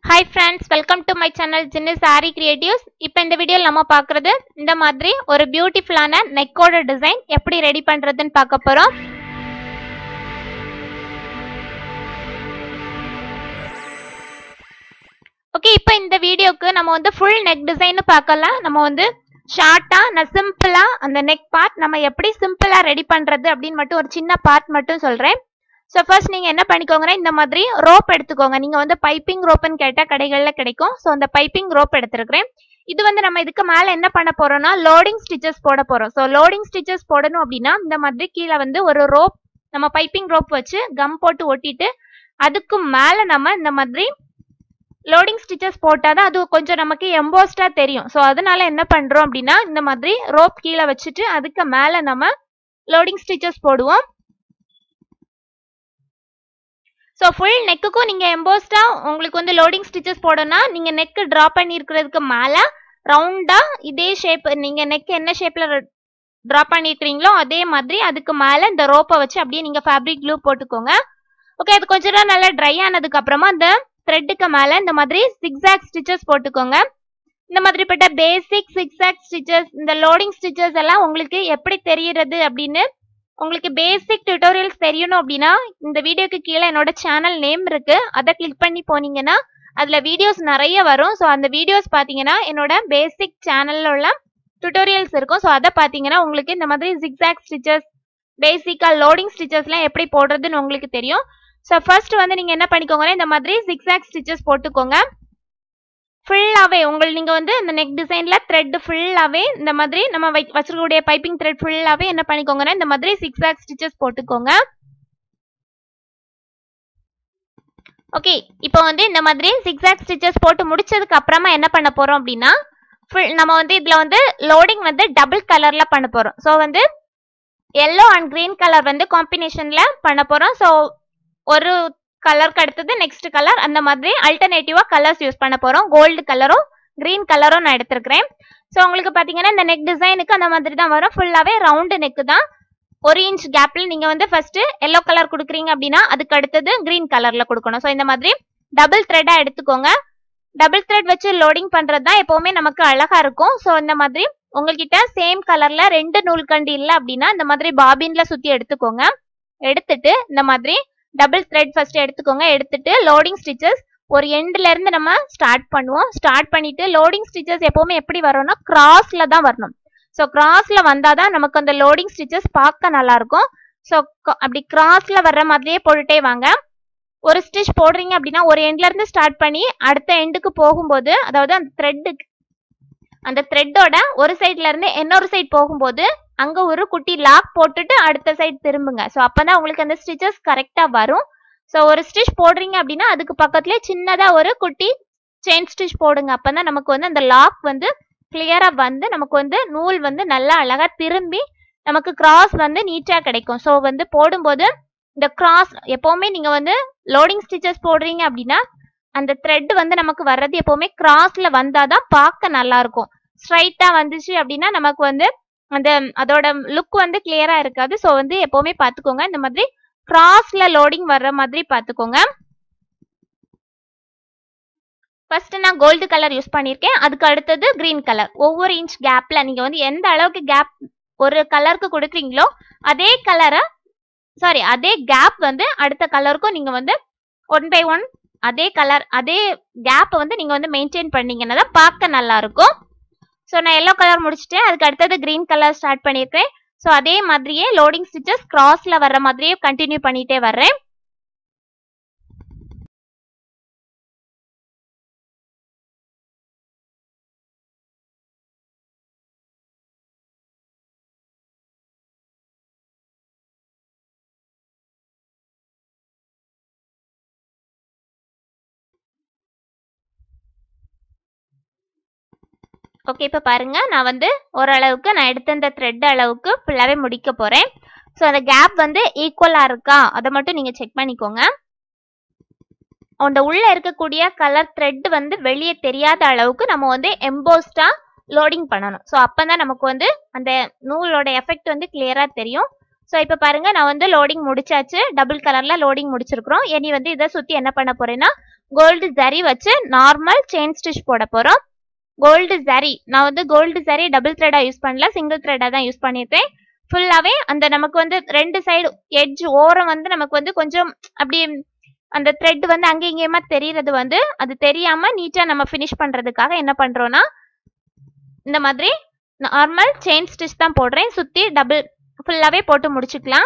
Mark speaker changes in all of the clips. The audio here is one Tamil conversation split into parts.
Speaker 1: hi friends welcome to my channel Jinnu sari creatives இப்போ இந்த வீடியோவில் நம்ம பார்க்குறது இந்த மாதிரி ஒரு பியூட்டிஃபுல்லான நெக்கோட டிசைன் எப்படி ரெடி பண்ணுறதுன்னு பார்க்க போகிறோம் ஓகே இப்போ இந்த வீடியோக்கு நம்ம வந்து ஃபுல் நெக் டிசைன் பார்க்கலாம் நம்ம வந்து ஷார்ட்டா நான் சிம்பிளா அந்த நெக் பார்ட் நம்ம எப்படி சிம்பிளா ரெடி பண்றது அப்படின்னு மட்டும் ஒரு சின்ன பார்ட் மட்டும் சொல்றேன் ஸோ ஃபர்ஸ்ட் நீங்க என்ன பண்ணிக்கோங்கன்னா இந்த மாதிரி ரோப் எடுத்துக்கோங்க நீங்க வந்து பைப்பிங் ரோப்னு கேட்டா கடைகள்ல கிடைக்கும் ஸோ அந்த பைப்பிங் ரோப் எடுத்திருக்கிறேன் இது வந்து நம்ம இதுக்கு மேல என்ன பண்ண போறோம்னா லோடிங் ஸ்டிச்சஸ் போட போறோம் ஸோ லோடிங் ஸ்டிச்சஸ் போடணும் அப்படின்னா இந்த மாதிரி கீழே வந்து ஒரு ரோப் நம்ம பைப்பிங் ரோப் வச்சு கம் போட்டு ஒட்டிட்டு அதுக்கு மேல நம்ம இந்த மாதிரி லோடிங் ஸ்டிச்சஸ் போட்டாதான் அது கொஞ்சம் நமக்கு எம்போஸ்டா தெரியும் ஸோ அதனால என்ன பண்றோம் அப்படின்னா இந்த மாதிரி ரோப் கீழே வச்சுட்டு அதுக்கு மேல நம்ம லோடிங் ஸ்டிச்சஸ் போடுவோம் ஸோ ஃபுல் நெக்குக்கும் நீங்க எம்போஸ்டா உங்களுக்கு வந்து லோடிங் ஸ்டிச்சஸ் போடணும்னா நீங்க நெக் ட்ரா பண்ணியிருக்கிறதுக்கு மேல ரவுண்டா இதே ஷேப் நீங்க நெக் என்ன ஷேப்ல ட்ரா பண்ணிருக்கிறீங்களோ அதே மாதிரி அதுக்கு மேல இந்த ரோப்பை வச்சு அப்படியே நீங்க ஃபேப்ரிக் க்ளூ போட்டுக்கோங்க ஓகே அது கொஞ்ச நேரம் நல்லா ட்ரை ஆனதுக்கு அப்புறமா இந்த த்ரெட்டுக்கு மேல இந்த மாதிரி சிக்ஸாக் ஸ்டிச்சஸ் போட்டுக்கோங்க இந்த மாதிரிப்பட்ட பேசிக் சிக்ஸாக் ஸ்டிச்சஸ் இந்த லோடிங் ஸ்டிச்சஸ் எல்லாம் உங்களுக்கு எப்படி தெரியுறது அப்படின்னு உங்களுக்கு பேசிக் டியூட்டோரியல்ஸ் தெரியணும் அப்படின்னா இந்த வீடியோக்கு கீழே என்னோட சேனல் நேம் இருக்கு அதை கிளிக் பண்ணி போனீங்கன்னா அதுல வீடியோஸ் நிறைய வரும் ஸோ அந்த வீடியோஸ் பார்த்தீங்கன்னா என்னோட பேசிக் சேனல்ல உள்ள டியூட்டோரியல்ஸ் இருக்கும் ஸோ அதை பார்த்தீங்கன்னா உங்களுக்கு இந்த மாதிரி ஜிக்ஸாக் ஸ்டிச்சஸ் பேசிக்காக லோடிங் ஸ்டிச்சஸ்லாம் எப்படி போடுறதுன்னு உங்களுக்கு தெரியும் ஸோ ஃபர்ஸ்ட் வந்து நீங்கள் என்ன பண்ணிக்கோங்கன்னா இந்த மாதிரி ஜிக்ஸாக் ஸ்டிச்சஸ் போட்டுக்கோங்க ஃபுல்லாகவே உங்கள் நீங்கள் வந்து இந்த நெக் டிசைனில் த்ரெட் ஃபுல்லாகவே இந்த மாதிரி நம்ம வை வச்சிருக்கக்கூடிய பைப்பிங் த்ரெட் ஃபுல்லாகவே என்ன பண்ணிக்கோங்கன்னா இந்த மாதிரி சிக்ஸாக் ஸ்டிச்சஸ் போட்டுக்கோங்க ஓகே இப்போ வந்து இந்த மாதிரி சிக்ஸாக் ஸ்டிச்சஸ் போட்டு முடிச்சதுக்கு அப்புறமா என்ன பண்ண போறோம் அப்படின்னா ஃபுல் நம்ம வந்து இதுல வந்து லோடிங் வந்து டபுள் கலர்ல பண்ண போறோம் ஸோ வந்து எல்லோ அண்ட் கிரீன் கலர் வந்து காம்பினேஷன்ல பண்ண போறோம் ஸோ ஒரு கலருக்கு அடுத்தது நெக்ஸ்ட் கலர் அந்த மாதிரி அல்டர்னேட்டிவா கலர்ஸ் யூஸ் பண்ண போறோம் கோல்டு கலரும் கிரீன் கலரும் நான் எடுத்திருக்கிறேன் ஸோ உங்களுக்கு பாத்தீங்கன்னா இந்த நெக் டிசைனுக்கு அந்த மாதிரி தான் வரும் ஃபுல்லாவே ரவுண்டு நெக் தான் ஒரு இன்ச் கேப்ல நீங்க வந்து ஃபர்ஸ்ட் எல்லோ கலர் கொடுக்குறீங்க அப்படின்னா அதுக்கு அடுத்தது கிரீன் கலர்ல கொடுக்கணும் ஸோ இந்த மாதிரி டபுள் த்ரெட்டா எடுத்துக்கோங்க டபுள் த்ரெட் வச்சு லோடிங் பண்றது தான் எப்பவுமே நமக்கு அழகா இருக்கும் ஸோ இந்த மாதிரி உங்ககிட்ட சேம் கலர்ல ரெண்டு நூல்கண்டு இல்லை அப்படின்னா இந்த மாதிரி பாபின்ல சுத்தி எடுத்துக்கோங்க எடுத்துட்டு இந்த மாதிரி டபுள் த்ரெட் ஃபர்ஸ்ட் எடுத்துக்கோங்க எடுத்துட்டு லோடிங் ஸ்டிச்சஸ் ஒரு எண்ட்ல இருந்து நம்ம ஸ்டார்ட் பண்ணுவோம் ஸ்டார்ட் பண்ணிட்டு லோடிங் ஸ்டிச்சஸ் எப்பவுமே எப்படி வரும்னா கிராஸ்ல தான் வரணும் ஸோ கிராஸ்ல வந்தாதான் நமக்கு அந்த லோடிங் ஸ்டிச்சஸ் பார்க்க நல்லா இருக்கும் ஸோ அப்படி கிராஸ்ல வர்ற மாதிரியே போட்டுட்டே வாங்க ஒரு ஸ்டிச் போடுறீங்க அப்படின்னா ஒரு எண்ட்ல இருந்து ஸ்டார்ட் பண்ணி அடுத்த எண்டுக்கு போகும்போது அதாவது அந்த த்ரெட்டுக்கு அந்த த்ரெட்டோட ஒரு சைட்ல இருந்து இன்னொரு சைட் போகும்போது அங்க ஒரு குட்டி லாக் போட்டுட்டு அடுத்த சைட் திரும்புங்க ஸோ அப்பதான் உங்களுக்கு அந்த ஸ்டிச்சஸ் கரெக்டா வரும் ஸோ ஒரு ஸ்டிச் போடுறீங்க அப்படின்னா அதுக்கு பக்கத்துலேயே சின்னதா ஒரு குட்டி செயின் ஸ்டிச் போடுங்க அப்பதான் நமக்கு வந்து அந்த லாக் வந்து கிளியரா வந்து நமக்கு வந்து நூல் வந்து நல்லா அழகா திரும்பி நமக்கு கிராஸ் வந்து நீட்டா கிடைக்கும் ஸோ வந்து போடும்போது இந்த கிராஸ் எப்பவுமே நீங்க வந்து லோடிங் ஸ்டிச்சஸ் போடுறீங்க அப்படின்னா அந்த த்ரெட் வந்து நமக்கு வர்றது எப்பவுமே கிராஸ்ல வந்தாதான் பார்க்க நல்லா இருக்கும் ஸ்ட்ரைட்டா வந்துச்சு அப்படின்னா நமக்கு வந்து அந்த அதோட லுக் வந்து கிளியரா இருக்காது ஸோ வந்து எப்பவுமே பார்த்துக்கோங்க இந்த மாதிரி கிராஸ்ல லோடிங் வர்ற மாதிரி பார்த்துக்கோங்க ஃபர்ஸ்ட் நான் கோல்டு கலர் யூஸ் பண்ணியிருக்கேன் அதுக்கு அடுத்தது கிரீன் கலர் ஒவ்வொரு இன்ச் கேப்ல நீங்க வந்து எந்த அளவுக்கு கேப் ஒரு கலருக்கு கொடுக்குறீங்களோ அதே கலரை சாரி அதே கேப் வந்து அடுத்த கலருக்கும் நீங்க வந்து ஒன் பை ஒன் அதே கலர் அதே கேப் வந்து நீங்க வந்து மெயின்டைன் பண்ணீங்கன்னா தான் பார்க்க நல்லா இருக்கும் ஸோ நான் எல்லோ கலர் முடிச்சுட்டேன் அதுக்கு அடுத்தது கிரீன் கலர் ஸ்டார்ட் பண்ணியிருக்கேன் ஸோ அதே மாதிரியே லோடிங் ஸ்டிச்சஸ் கிராஸ்ல வர்ற மாதிரியே கண்டினியூ பண்ணிட்டே வர்றேன் ஓகே இப்போ பாருங்க நான் வந்து ஓரளவுக்கு நான் எடுத்த இந்த த்ரெட் அளவுக்கு ஃபுல்லாகவே முடிக்க போகிறேன் ஸோ அந்த கேப் வந்து ஈக்குவலாக இருக்கா அதை மட்டும் நீங்கள் செக் பண்ணிக்கோங்க அந்த உள்ளே இருக்கக்கூடிய கலர் த்ரெட் வந்து வெளியே தெரியாத அளவுக்கு நம்ம வந்து எம்போஸ்டாக லோடிங் பண்ணணும் ஸோ அப்போ தான் நமக்கு வந்து அந்த நூலோட எஃபெக்ட் வந்து கிளியராக தெரியும் ஸோ இப்போ பாருங்க நான் வந்து லோடிங் முடிச்சாச்சு டபுள் கலர்ல லோடிங் முடிச்சிருக்கிறோம் இனி வந்து இதை சுற்றி என்ன பண்ண போறேன்னா கோல்டு ஜரி வச்சு நார்மல் செயின் ஸ்டிச் போட போறோம் கோல்டு ஜரி நான் வந்து கோல்டு ஜரி டபுள் த்ரெடா யூஸ் பண்ணல சிங்கிள் த்ரெடா தான் யூஸ் பண்ணியிருக்கேன் ஃபுல்லாவே அந்த நமக்கு வந்து ரெண்டு சைடு எட்ஜ் ஓரம் வந்து நமக்கு வந்து கொஞ்சம் அப்படி அந்த த்ரெட் வந்து அங்க இங்கேயுமா தெரியறது வந்து அது தெரியாம நீட்டா நம்ம ஃபினிஷ் பண்றதுக்காக என்ன பண்றோம்னா இந்த மாதிரி நார்மல் செயின் ஸ்டிச் தான் போடுறேன் சுத்தி டபுள் ஃபுல்லாவே போட்டு முடிச்சுக்கலாம்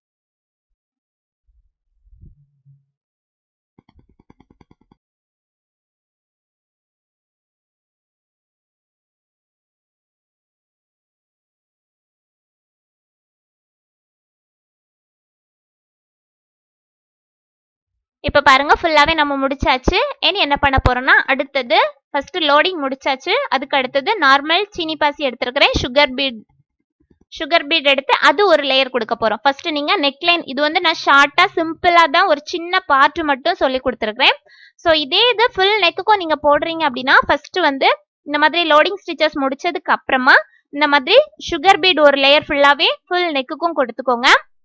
Speaker 1: இப்போ பாருங்க ஃபுல்லாவே நம்ம முடிச்சாச்சு இனி என்ன பண்ண போறோம்னா அடுத்தது ஃபர்ஸ்ட் லோடிங் முடிச்சாச்சு அதுக்கு அடுத்தது நார்மல் சீனி பாசி எடுத்துருக்கிறேன் சுகர் பீட் சுகர் பீட் எடுத்து அது ஒரு லேயர் கொடுக்க போறோம் ஃபர்ஸ்ட் நீங்க நெக்லைன் இது வந்து நான் ஷார்ட்டா சிம்பிளா தான் ஒரு சின்ன பார்ட் மட்டும் சொல்லி கொடுத்துருக்கேன் ஸோ இதே இது ஃபுல் நெக்குக்கும் நீங்க போடுறீங்க அப்படின்னா ஃபர்ஸ்ட் வந்து இந்த மாதிரி லோடிங் ஸ்டிச்சஸ் முடிச்சதுக்கு அப்புறமா இந்த மாதிரி சுகர் பீட் ஒரு லேயர் ஃபுல்லாவே ஃபுல் நெக்குக்கும் கொடுத்துக்கோங்க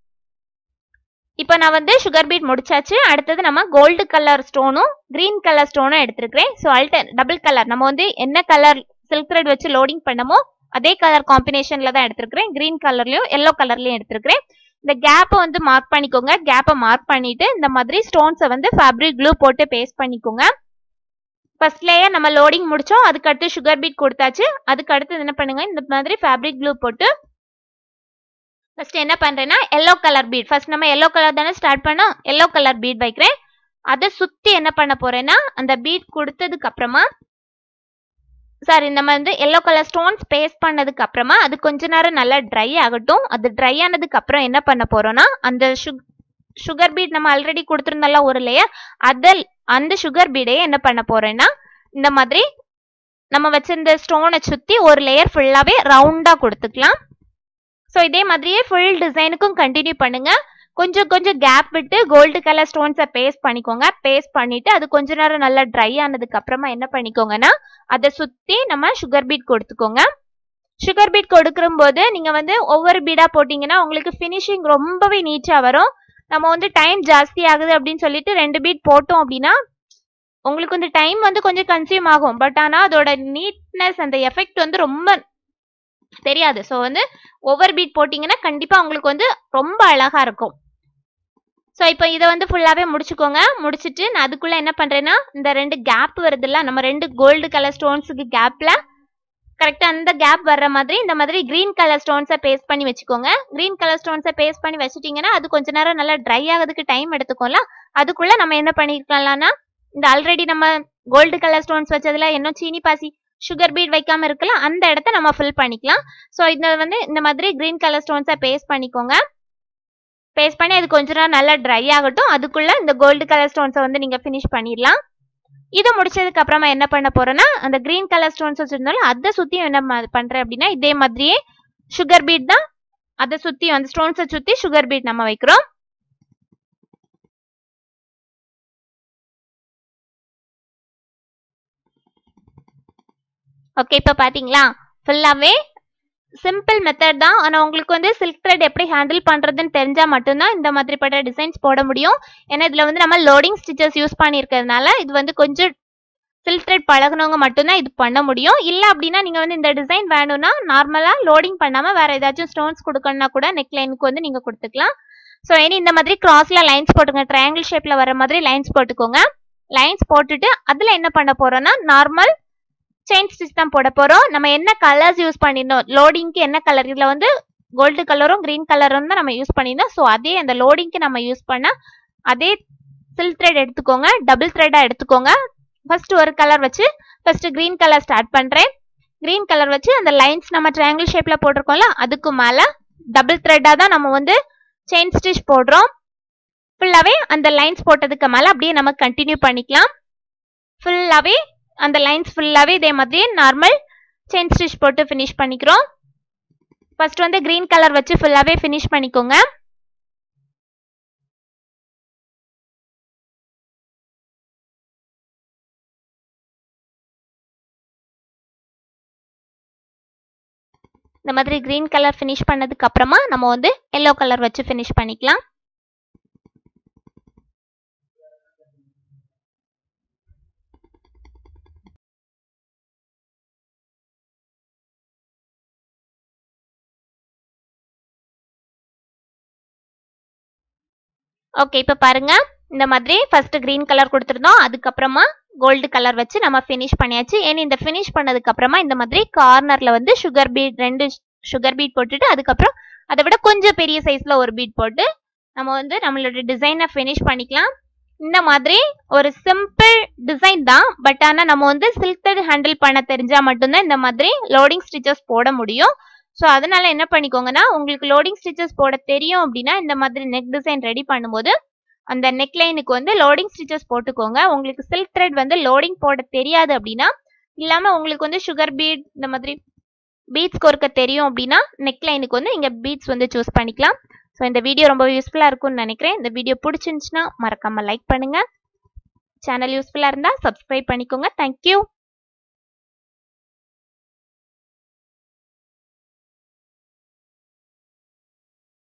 Speaker 1: இப்போ நான் வந்து சுகர் பீட் முடிச்சாச்சு அடுத்தது நம்ம கோல்டு கலர் ஸ்டோனும் கிரீன் கலர் ஸ்டோனும் எடுத்திருக்கிறேன் ஸோ அல்டர் டபுள் கலர் நம்ம வந்து என்ன கலர் சில்க் த்ரெட் வச்சு லோடிங் பண்ணமோ அதே கலர் காம்பினேஷன்ல தான் எடுத்திருக்கிறேன் கிரீன் கலர்லயும் எல்லோ கலர்லயும் எடுத்திருக்கிறேன் இந்த கேப்பை வந்து மார்க் பண்ணிக்கோங்க கேப்பை மார்க் பண்ணிட்டு இந்த மாதிரி ஸ்டோன்ஸை வந்து ஃபேப்ரிக் க்ளூ போட்டு பேஸ்ட் பண்ணிக்கோங்க ஃபர்ஸ்ட் லேயர் நம்ம லோடிங் முடிச்சோம் அதுக்கு அடுத்து சுகர் பீட் கொடுத்தாச்சு அதுக்கு அடுத்து என்ன பண்ணுங்க இந்த மாதிரி ஃபேப்ரிக் க்ளூ போட்டு ஃபர்ஸ்ட் என்ன பண்றேன்னா எல்லோ கலர் பீட் ஃபர்ஸ்ட் நம்ம எல்லோ கலர் தானே ஸ்டார்ட் பண்ணோம் எல்லோ கலர் பீட் வைக்கிறேன் அதை சுத்தி என்ன பண்ண போறேன்னா அந்த பீட் கொடுத்ததுக்கு அப்புறமா சாரி நம்ம வந்து எல்லோ கலர் ஸ்டோன்ஸ் பேஸ்ட் பண்ணதுக்கு அப்புறமா அது கொஞ்ச நேரம் நல்லா ட்ரை ஆகட்டும் அது ட்ரை ஆனதுக்கு அப்புறம் என்ன பண்ண போறோம்னா அந்த சுக் சுகர் பீட் நம்ம ஆல்ரெடி கொடுத்துருந்தோம்ல ஒரு லேயர் அதில் அந்த சுகர் பீடையே என்ன பண்ண போறேன்னா இந்த மாதிரி நம்ம வச்சிருந்த ஸ்டோனை சுத்தி ஒரு லேயர் ஃபுல்லாவே ரவுண்டா கொடுத்துக்கலாம் ஸோ இதே மாதிரியே ஃபுல் டிசைனுக்கும் கண்டினியூ பண்ணுங்க கொஞ்சம் கொஞ்சம் கேப் விட்டு கோல்டு கலர் ஸ்டோன்ஸை பேஸ்ட் பண்ணிக்கோங்க பேஸ்ட் பண்ணிட்டு அது கொஞ்ச நேரம் நல்லா ட்ரை ஆனதுக்கு அப்புறமா என்ன பண்ணிக்கோங்கன்னா அதை சுத்தி நம்ம சுகர் பீட் கொடுத்துக்கோங்க சுகர் பீட் கொடுக்குற போது நீங்க வந்து ஒவ்வொரு பீடா போட்டீங்கன்னா உங்களுக்கு ஃபினிஷிங் ரொம்பவே நீட்டா வரும் நம்ம வந்து டைம் ஜாஸ்தி ஆகுது அப்படின்னு சொல்லிட்டு ரெண்டு பீட் போட்டோம் அப்படின்னா உங்களுக்கு வந்து டைம் வந்து கொஞ்சம் கன்சியூம் ஆகும் பட் ஆனா அதோட நீட்னஸ் அந்த எஃபெக்ட் வந்து ரொம்ப தெரியாது ஸோ வந்து ஒவ்வொரு பீட் போட்டிங்கன்னா கண்டிப்பாக உங்களுக்கு வந்து ரொம்ப அழகாக இருக்கும் ஸோ இப்போ இதை வந்து ஃபுல்லாகவே முடிச்சுக்கோங்க முடிச்சுட்டு நான் அதுக்குள்ளே என்ன பண்ணுறேன்னா இந்த ரெண்டு கேப் வருதுல்ல நம்ம ரெண்டு கோல்டு கலர் ஸ்டோன்ஸுக்கு கேப்பில் கரெக்டாக அந்த கேப் வர்ற மாதிரி இந்த மாதிரி க்ரீன் கலர் ஸ்டோன்ஸை பேஸ்ட் பண்ணி வச்சுக்கோங்க க்ரீன் கலர் ஸ்டோன்ஸை பேஸ்ட் பண்ணி வச்சுட்டிங்கன்னா அது கொஞ்ச நேரம் நல்லா ட்ரை ஆகிறதுக்கு டைம் எடுத்துக்கோம்ல அதுக்குள்ளே நம்ம என்ன பண்ணிருக்கலாம்னா இந்த ஆல்ரெடி நம்ம கோல்டு கலர் ஸ்டோன்ஸ் வச்சதுல இன்னும் சீனி பாசி சுகர் பீட் வைக்காம இருக்கலாம் அந்த இடத்த நம்ம ஃபில் பண்ணிக்கலாம் ஸோ இந்த வந்து இந்த மாதிரி கிரீன் கலர் ஸ்டோன்ஸை பேஸ்ட் பண்ணிக்கோங்க பேஸ்ட் பண்ணி அது கொஞ்ச நேரம் நல்லா ட்ரை ஆகட்டும் அதுக்குள்ள இந்த கோல்டு கலர் ஸ்டோன்ஸை வந்து நீங்க ஃபினிஷ் பண்ணிடலாம் இது முடிச்சதுக்கு அப்புறமா என்ன பண்ண போறேன்னா அந்த கிரீன் கலர் ஸ்டோன்ஸ் வச்சிருந்தாலும் அதை சுத்தியும் என்ன ம- பண்றேன் அப்படின்னா இதே மாதிரியே சுகர் பீட் தான் அதை சுத்தி அந்த ஸ்டோன்ஸை சுத்தி சுகர் பீட் நம்ம வைக்கிறோம் ஓகே இப்போ பாத்தீங்களா ஃபுல்லாவே சிம்பிள் மெத்தட் தான் ஆனால் உங்களுக்கு வந்து சில்க் த்ரெட் எப்படி ஹேண்டில் பண்ணுறதுன்னு தெரிஞ்சால் மட்டும்தான் இந்த மாதிரிப்பட்ட டிசைன்ஸ் போட முடியும் ஏன்னா இதில் வந்து நம்ம லோடிங் ஸ்டிச்சஸ் யூஸ் பண்ணியிருக்கிறதுனால இது வந்து கொஞ்சம் சில்க் த்ரெட் பழகுனவங்க மட்டும்தான் இது பண்ண முடியும் இல்லை அப்படின்னா நீங்கள் வந்து இந்த டிசைன் வேணும்னா நார்மலாக லோடிங் பண்ணாமல் வேறு ஏதாச்சும் ஸ்டோன்ஸ் கொடுக்கணும்னா கூட நெக் லைனுக்கு வந்து நீங்கள் கொடுத்துக்கலாம் ஸோ இனி இந்த மாதிரி கிராஸில் லைன்ஸ் போட்டுங்க ட்ரையாங்கிள் ஷேப்பில் வர மாதிரி லைன்ஸ் போட்டுக்கோங்க லைன்ஸ் போட்டுட்டு அதில் என்ன பண்ண போகிறோன்னா நார்மல் செயின் ஸ்டிச் தான் போட போறோம் நம்ம என்ன கலர்ஸ் யூஸ் பண்ணிருந்தோம் லோடிங்க்கு என்ன கலர் இதுல வந்து கோல்டு கலரும் கிரீன் கலரும் தான் நம்ம யூஸ் பண்ணியிருந்தோம் ஸோ அதே அந்த லோடிங்க்கு நம்ம யூஸ் பண்ண அதே சில்க் த்ரெட் எடுத்துக்கோங்க டபுள் த்ரெட்டா எடுத்துக்கோங்க ஃபர்ஸ்ட் ஒரு கலர் வச்சு ஃபர்ஸ்ட் கிரீன் கலர் ஸ்டார்ட் பண்றேன் கிரீன் கலர் வச்சு அந்த லைன்ஸ் நம்ம ட்ரையாங்கிள் ஷேப்ல போட்டிருக்கோம்ல அதுக்கு மேல டபுள் த்ரெட்டா தான் நம்ம வந்து செயின் ஸ்டிச் போடுறோம் ஃபுல்லாவே அந்த லைன்ஸ் போட்டதுக்கு மேல அப்படியே நம்ம கண்டினியூ பண்ணிக்கலாம் ஃபுல்லாவே அந்த லைன்ஸ் ஃபுல்லாவே இதே மாதிரி நார்மல் செயின் ஸ்டிச் போட்டு ஃபினிஷ் பண்ணிக்கிறோம் ஃபர்ஸ்ட் வந்து கிரீன் கலர் வச்சு ஃபுல்லாவே ஃபினிஷ் பண்ணிக்கோங்க இந்த மாதிரி கிரீன் கலர் ஃபினிஷ் பண்ணதுக்கு அப்புறமா நம்ம வந்து எல்லோ கலர் வச்சு ஃபினிஷ் பண்ணிக்கலாம் ஓகே இப்போ பாருங்க இந்த மாதிரி ஃபர்ஸ்ட் கிரீன் கலர் கொடுத்துருந்தோம் அதுக்கப்புறமா கோல்டு கலர் வச்சு நம்ம ஃபினிஷ் பண்ணியாச்சு ஏன்னா இந்த ஃபினிஷ் பண்ணதுக்கு அப்புறமா இந்த மாதிரி கார்னர்ல வந்து சுகர் பீட் ரெண்டு சுகர் பீட் போட்டுட்டு அதுக்கப்புறம் அதை விட கொஞ்சம் பெரிய சைஸ்ல ஒரு பீட் போட்டு நம்ம வந்து நம்மளோட டிசைனை ஃபினிஷ் பண்ணிக்கலாம் இந்த மாதிரி ஒரு சிம்பிள் டிசைன் தான் பட் ஆனால் நம்ம வந்து சில்க் ஹேண்டில் பண்ண தெரிஞ்சா மட்டும்தான் இந்த மாதிரி லோடிங் ஸ்டிச்சஸ் போட முடியும் ஸோ அதனால என்ன பண்ணிக்கோங்கன்னா உங்களுக்கு லோடிங் ஸ்டிச்சஸ் போட தெரியும் அப்படின்னா இந்த மாதிரி நெக் டிசைன் ரெடி பண்ணும்போது அந்த நெக் லைனுக்கு வந்து லோடிங் ஸ்டிச்சஸ் போட்டுக்கோங்க உங்களுக்கு சில்க் த்ரெட் வந்து லோடிங் போட தெரியாது அப்படின்னா இல்லாம உங்களுக்கு வந்து சுகர் பீட் இந்த மாதிரி பீட்ஸ் கொறுக்க தெரியும் அப்படின்னா நெக் லைனுக்கு வந்து இங்க பீட்ஸ் வந்து சூஸ் பண்ணிக்கலாம் ஸோ இந்த வீடியோ ரொம்ப யூஸ்ஃபுல்லா இருக்கும்னு நினைக்கிறேன் இந்த வீடியோ பிடிச்சிருந்துச்சுன்னா மறக்காம லைக் பண்ணுங்க சேனல் யூஸ்ஃபுல்லா இருந்தா சப்ஸ்கிரைப் பண்ணிக்கோங்க தேங்க்யூ